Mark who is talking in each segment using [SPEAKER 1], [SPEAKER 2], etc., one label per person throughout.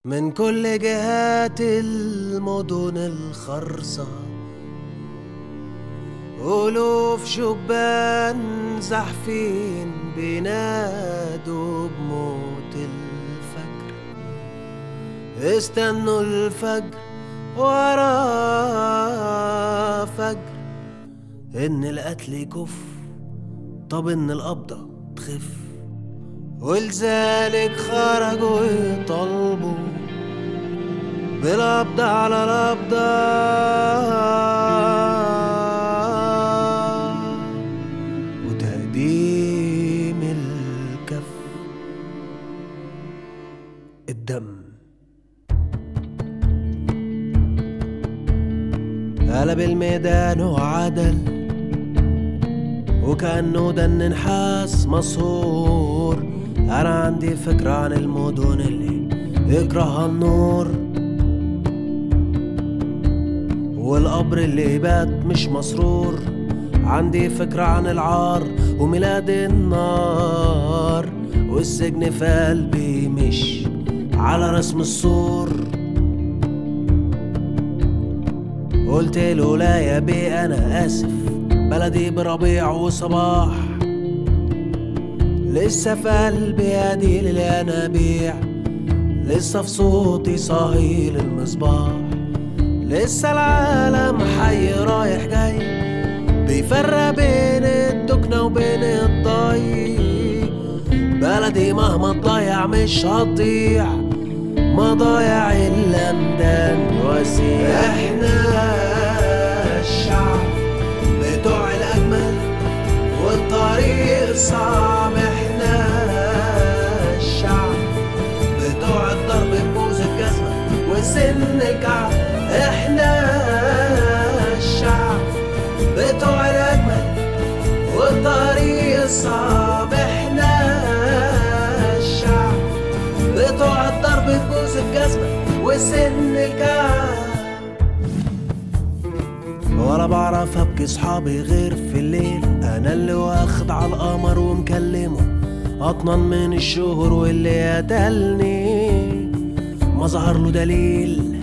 [SPEAKER 1] من كل جهات المدن الخرصة ألوف شبان زحفين بينادوا بموت الفجر استنوا الفجر ورا فجر إن القتل يكف طب إن القبضة تخف ولذلك خرجوا يطلبوا بالقبض على القبضة وتقديم الكف الدم قلب الميدان وعدل وكأنه دن نحاس مسهور أنا عندي فكرة عن المدن اللي يكرهها النور والقبر اللي بات مش مسرور عندي فكرة عن العار وميلاد النار والسجن في قلبي مش على رسم السور قلت له لا يا بي أنا آسف بلدي بربيع وصباح لسه في قلبي هدي للينابيع لسه في صوتي صهيل المصباح لسه العالم حي رايح جاي بيفرق بين الدكنة وبين الضي بلدي مهما تضيع مش هتضيع ما ضايع إلا مدان وسيع احنا الشعب بتوع الأجمل والطريق صعب احنا الشعب بتوع الضرب ببوز الجزمة وسن الكعب احنا الشعب بتوع الأجمل والطريق صعب احنا الشعب بتوع الضرب ببوز الجزمة وسن الكعب ولا بعرف ابكي صحابي غير في الليل انا اللي واخد على القمر ومكلمه اطمن من الشهر واللي قتلني ما ظهر له دليل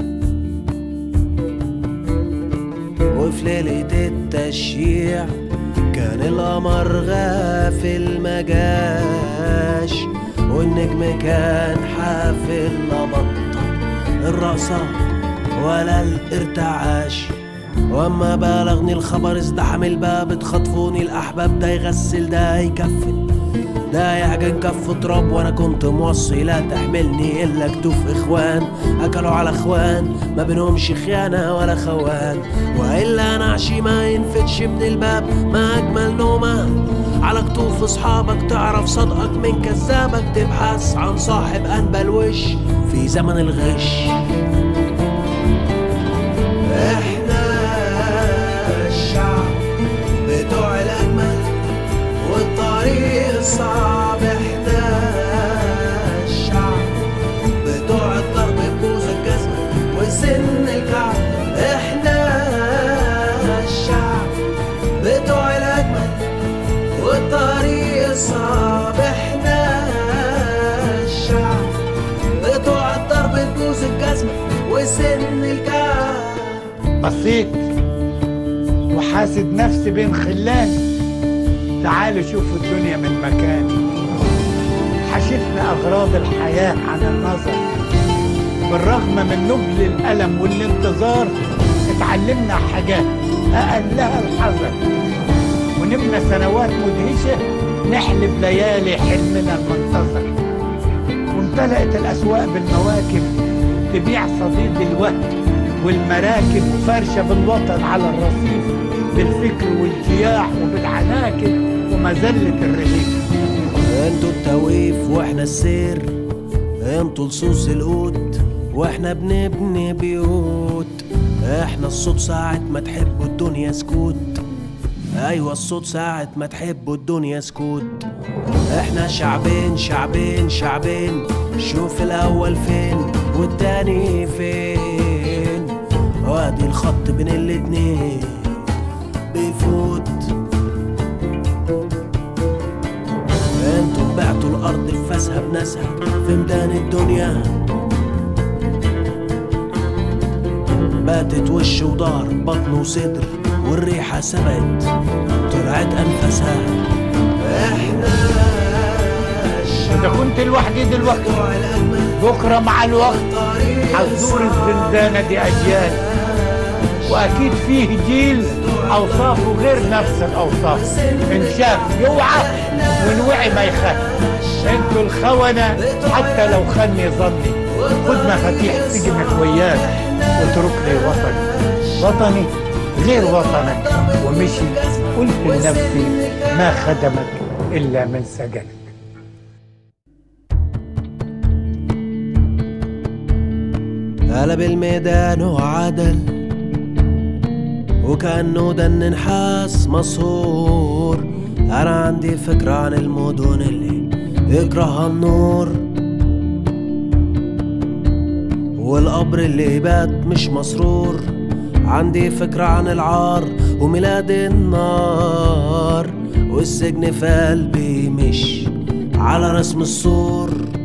[SPEAKER 1] وفي ليلة التشييع كان القمر غافل مجاش والنجم كان حافل لبطة الرقصة ولا الارتعاش واما بلغني الخبر ازدحم الباب اتخطفوني الاحباب ده يغسل ده يكفن ده يعجن كف تراب وانا كنت موصي لا تحملني الا كتوف اخوان اكلوا على اخوان ما بينهمش خيانه ولا خوان والا نعشي ما ينفتش من الباب ما اجمل نومه على كتوف اصحابك تعرف صدقك من كذابك تبحث عن صاحب انبل وش في زمن الغش احنا الشعب بتوع الاجمل والطريق صعب احنا الشعب بتوع الضرب ببوز الجزمة وسن الكعب احنا الشعب بتوع الاجمل والطريق صعب احنا الشعب بتوع الضرب ببوز الجزمة وسن الكعب
[SPEAKER 2] بصيت وحاسد نفسي بين خلاني تعالوا شوفوا الدنيا من مكاني حشتنا أغراض الحياة عن النظر بالرغم من نبل الألم والانتظار اتعلمنا حاجات أقلها الحذر ونبنى سنوات مدهشة نحلب ليالي حلمنا المنتظر وامتلأت الأسواق بالمواكب تبيع صديد الوهم والمراكب فرشة بالوطن على الرصيف بالفكر والجياح وبالعناكب ومذلة الرغيف
[SPEAKER 1] انتوا التويف واحنا السير انتوا لصوص القوت واحنا بنبني بيوت احنا الصوت ساعة ما تحبوا الدنيا سكوت ايوه الصوت ساعة ما تحبوا الدنيا سكوت احنا شعبين شعبين شعبين شوف الاول فين والتاني فين وادي الخط بين الاتنين بيفوت انتوا بعتوا الارض بفاسها بناسها في ميدان الدنيا باتت وش وضهر بطن وصدر والريحة سبقت طلعت أنفاسها احنا
[SPEAKER 2] إذا كنت لوحدي دلوقتي بكرة مع الوقت هتزور الزنزانة دي أجيال وأكيد فيه جيل أوصافه غير نفس الأوصاف إن شاف يوعى وإن وعي ما يخاف انتوا الخونة حتى لو خني ظني خد مفاتيح سجنك وياك واتركني وطني وطني غير وطنك ومشي قلت لنفسي ما خدمك إلا من سجنك
[SPEAKER 1] قلب الميدان وعدل وكأنه دن نحاس مسهور أنا عندي فكرة عن المدن اللي يكرهها النور والقبر اللي بات مش مسرور عندي فكرة عن العار وميلاد النار والسجن في قلبي مش على رسم السور